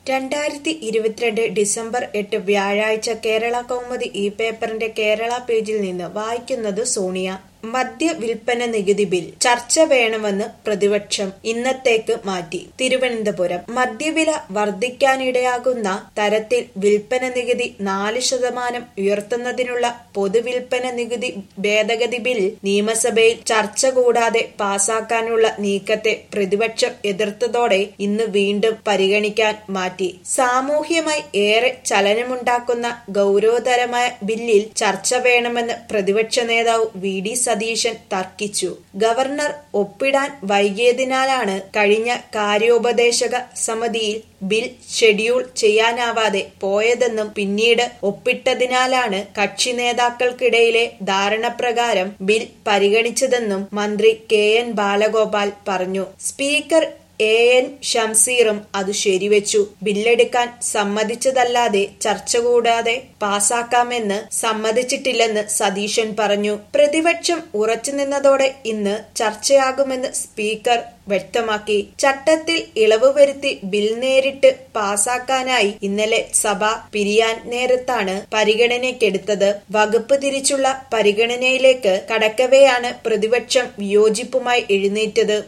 രണ്ടായിരത്തി ഇരുപത്തിരണ്ട് ഡിസംബർ എട്ട് വ്യാഴാഴ്ച കേരള കൗമുദി ഈ പേപ്പറിന്റെ കേരള പേജിൽ നിന്ന് വായിക്കുന്നത് സോണിയ മദ്യ വിൽപ്പന നികുതി ബിൽ ചർച്ച വേണമെന്ന് പ്രതിപക്ഷം ഇന്നത്തേക്ക് മാറ്റി തിരുവനന്തപുരം മദ്യവില വർദ്ധിക്കാനിടയാകുന്ന തരത്തിൽ വിൽപ്പന നികുതി നാല് ശതമാനം ഉയർത്തുന്നതിനുള്ള പൊതുവിൽപ്പന നികുതി ഭേദഗതി ബിൽ നിയമസഭയിൽ ചർച്ച കൂടാതെ പാസാക്കാനുള്ള നീക്കത്തെ പ്രതിപക്ഷം എതിർത്തതോടെ ഇന്ന് വീണ്ടും പരിഗണിക്കാൻ മാറ്റി സാമൂഹ്യമായി ഏറെ ചലനമുണ്ടാക്കുന്ന ഗൗരവതരമായ ബില്ലിൽ ചർച്ച വേണമെന്ന് പ്രതിപക്ഷ നേതാവ് വി ഡി സതീശൻ തർക്കിച്ചു ഗവർണർ ഒപ്പിടാൻ വൈകിയതിനാലാണ് കഴിഞ്ഞ കാര്യോപദേശക സമിതിയിൽ ബിൽ ഷെഡ്യൂൾ ചെയ്യാനാവാതെ പോയതെന്നും പിന്നീട് ഒപ്പിട്ടതിനാലാണ് കക്ഷി നേതാക്കൾക്കിടയിലെ ധാരണപ്രകാരം ബിൽ പരിഗണിച്ചതെന്നും മന്ത്രി കെ എൻ ബാലഗോപാൽ പറഞ്ഞു സ്പീക്കർ എ എൻ ഷംസീറും അത് ശരിവെച്ചു ബില്ലെടുക്കാൻ സമ്മതിച്ചതല്ലാതെ ചർച്ച കൂടാതെ പാസാക്കാമെന്ന് സമ്മതിച്ചിട്ടില്ലെന്ന് സതീശൻ പറഞ്ഞു പ്രതിപക്ഷം ഉറച്ചുനിന്നതോടെ ഇന്ന് ചർച്ചയാകുമെന്ന് സ്പീക്കർ വ്യക്തമാക്കി ചട്ടത്തിൽ ഇളവ് വരുത്തി ബിൽ നേരിട്ട് പാസാക്കാനായി ഇന്നലെ സഭ പിരിയാൻ നേരത്താണ് പരിഗണനയ്ക്കെടുത്തത് വകുപ്പ് തിരിച്ചുള്ള പരിഗണനയിലേക്ക് കടക്കവെയാണ് പ്രതിപക്ഷം വിയോജിപ്പുമായി എഴുന്നേറ്റത്